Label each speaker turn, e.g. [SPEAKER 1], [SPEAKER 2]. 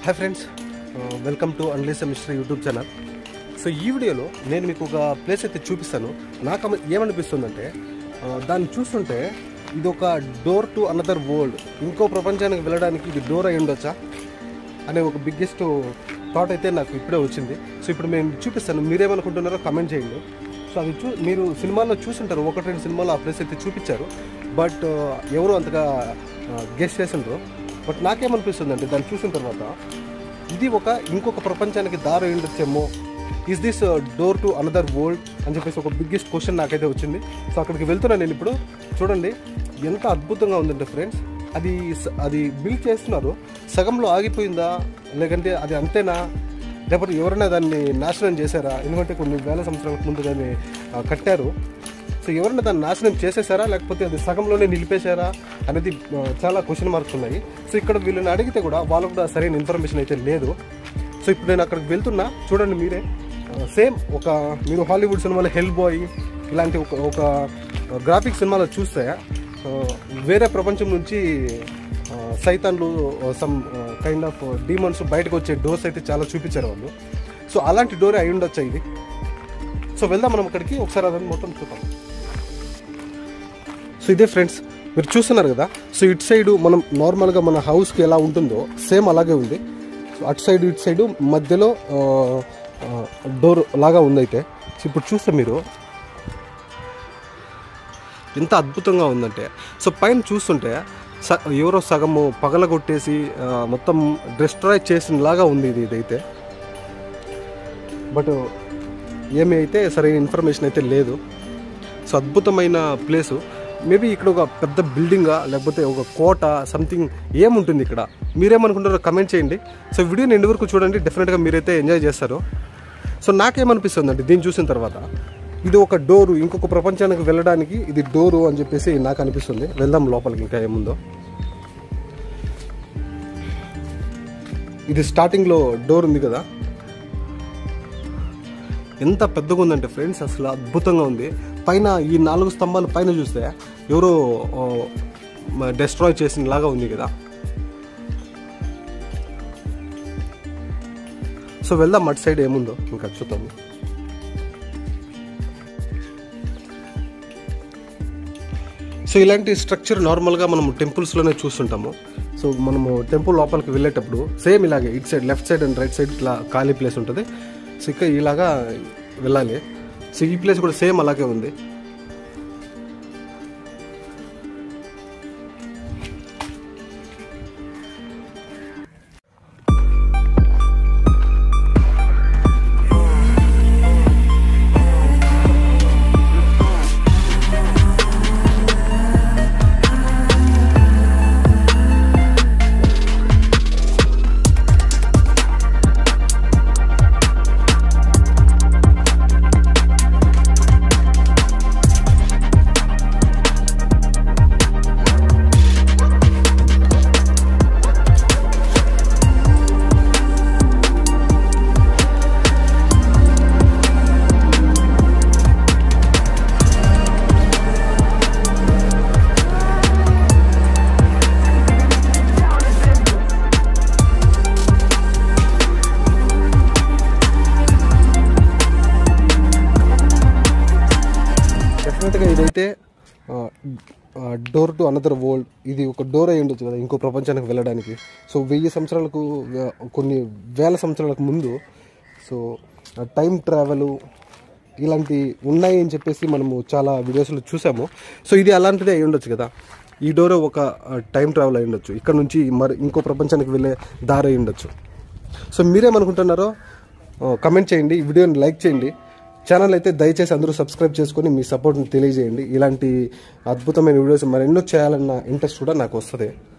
[SPEAKER 1] hi friends welcome to unleash mister YouTube channel so ఈ వీడియోలో నేను మీకు ఒక ప్లేస్ అయితే చూపిస్తాను నాకు అమ- ఏమనిపిస్తుందంటే ఆ, దాన్ని చూస్తుంటే ఇది ఒక డోర్ టు అనదర్ వరల్డ్ ఇంకో ప్రపంచానికి వెళ్ళడానికి ఇది డోర్ అయి ఉండొచ్చా అనే ఒక బిగ్గెస్ట్ థాట్ అయితే నాకు ఇప్పుడే వచ్చింది సో ఇప్పుడు నేను చూపిస్తాను మీరేమనుకుంటున్నారో కమెంట్ చేయండి సో అది చూ మీరు సినిమాల్లో చూసుంటారు ఒకటి రెండు సినిమాలో ఆ ప్లేస్ అయితే చూపించారు బట్ ఎవరు అంతగా గెస్ట్ చేసిండ్రు బట్ నాకేమనిపిస్తుంది అంటే దాన్ని చూసిన తర్వాత ఇది ఒక ఇంకొక ప్రపంచానికి దారి ఉండొచ్చేమో is this door to another world అని చెప్పేసి ఒక బిగ్గెస్ట్ క్వశ్చన్ నాకైతే వచ్చింది సో అక్కడికి వెళ్తున్నాను నేను ఇప్పుడు చూడండి ఎంత అద్భుతంగా ఉందంటే ఫ్రెండ్స్ అది స- అది బిల్డ్ చేస్తున్నారు సగంలో ఆగిపోయిందా లేకంటే అది అంతేనా లేకపోతే ఎవరైనా దాన్ని నాశనం చేశారా ఎందుకంటే కొన్ని వేల సంవత్సరాల ముందు దాన్ని ఆ, కట్టారు సో ఎవరైనా దాన్ని నాశనం చేసేసారా లేకపోతే అది సగంలోనే నిలిపేశారా అనేది ఆ, చాలా క్వశ్చన్ మార్క్స్ ఉన్నాయి సో ఇక్కడ వీళ్ళని అడిగితే కూడా వాళ్ళకు కూడా సరైన ఇన్ఫర్మేషన్ అయితే లేదు సో ఇప్పుడు నేను అక్కడికి వెళ్తున్నా చూడండి మీరే సేమ్ ఒక మీరు హాలీవుడ్ సినిమాలో హెల్ బాయ్ ఇలాంటి ఒక ఒక గ్రాఫిక్ సినిమాలో చూస్తే ఆ, వేరే ప్రపంచం నుంచి ఆ, సైతాన్లు సమ్ కైండ్ ఆఫ్ డీమన్స్ బయటకు వచ్చే డోర్స్ అయితే చాలా చూపించారు వాళ్ళు సో అలాంటి డోరే అయి ఉండొచ్చా ఇది సో వెళ్దాం మనం అక్కడికి ఒకసారి అదని మొత్తం చూద్దాం సో ఇదే ఫ్రెండ్స్ మీరు చూస్తున్నారు కదా సో ఇటు సైడ్ మనం నార్మల్గా మన హౌస్కి ఎలా ఉంటుందో సేమ్ అలాగే ఉంది సో అటు సైడ్ ఇటు సైడ్ మధ్యలో డోర్ లాగా ఉంది అయితే సో ఇప్పుడు చూస్తే మీరు ఎంత అద్భుతంగా ఉందంటే సో పైన చూస్తుంటే స ఎవరో సగము పగలగొట్టేసి ఆ, మొత్తం డిస్ట్రాయ్ చేసిన లాగా ఉంది ఇది ఇదైతే బట్ ఏమి అయితే సరైన ఇన్ఫర్మేషన్ అయితే లేదు సో అద్భుతమైన ప్లేసు మేబీ ఇక్కడ ఒక పెద్ద బిల్డింగా లేకపోతే ఒక కోట సంథింగ్ ఏముంటుంది ఇక్కడ మీరేమనుకుంటారో కమెంట్ చేయండి సో వీడియోని ఎండు వరకు చూడండి డెఫినెట్గా మీరైతే ఎంజాయ్ చేస్తారు సో నాకేమనిపిస్తుంది అంటే దీన్ని చూసిన తర్వాత ఇది ఒక డోరు ఇంకొక ప్రపంచానికి వెళ్ళడానికి ఇది డోరు అని చెప్పేసి నాకు అనిపిస్తుంది వెళ్దాం లోపలికి ఇంకా ఏముందో ఇది స్టార్టింగ్లో డోర్ ఉంది కదా ఎంత పెద్దగా ఉందంటే ఫ్రెండ్స్ అసలు అద్భుతంగా ఉంది పైన ఈ నాలుగు స్తంభాలు పైన చూస్తే ఎవరో డెస్ట్రాయ్ చేసిన లాగా ఉంది కదా సో వెళ్దాం అటు సైడ్ ఏముందో ఇంకా చూద్దాము సో ఇలాంటి స్ట్రక్చర్ నార్మల్గా మనం టెంపుల్స్లోనే చూస్తుంటాము సో మనము టెంపుల్ లోపలికి వెళ్ళేటప్పుడు సేమ్ ఇలాగే ఇటు side left side and right side ఇట్లా ఖాళీ ప్లేస్ ఉంటుంది సో ఇక్కడ ఇలాగా వెళ్ళాలి సో ఈ ప్లేస్ కూడా సేమ్ అలాగే ఉంది డెఫినెట్గా ఇదైతే డోర్ టు అనదర్ వరల్డ్ ఇది ఒక డోర్ అయి ఉండొచ్చు కదా ఇంకో ప్రపంచానికి వెళ్ళడానికి సో వెయ్యి సంవత్సరాలకు వే- కొన్ని వేల సంవత్సరాలకు ముందు సో టైం ట్రావెల్ ఇలాంటి ఉన్నాయి అని చెప్పేసి మనము చాలా వీడియోస్లో చూసాము సో ఇది అలాంటిదే అయి ఉండొచ్చు కదా ఈ డోర్ ఒక టైం ట్రావెల్ అయి ఉండొచ్చు ఇక్కడ నుంచి మరి ఇంకో ప్రపంచానికి వెళ్ళే దారి అయి ఉండొచ్చు సో మీరేమనుకుంటున్నారో కమెంట్ చేయండి ఈ వీడియోని లైక్ చేయండి ఛానల్ అయితే దయచేసి అందరూ సబ్స్క్రైబ్ చేసుకొని మీ సపోర్ట్ని తెలియజేయండి ఇలాంటి అద్భుతమైన వీడియోస్ మరెన్నో చేయాలన్న ఇంట్రెస్ట్ కూడా నాకు వస్తుంది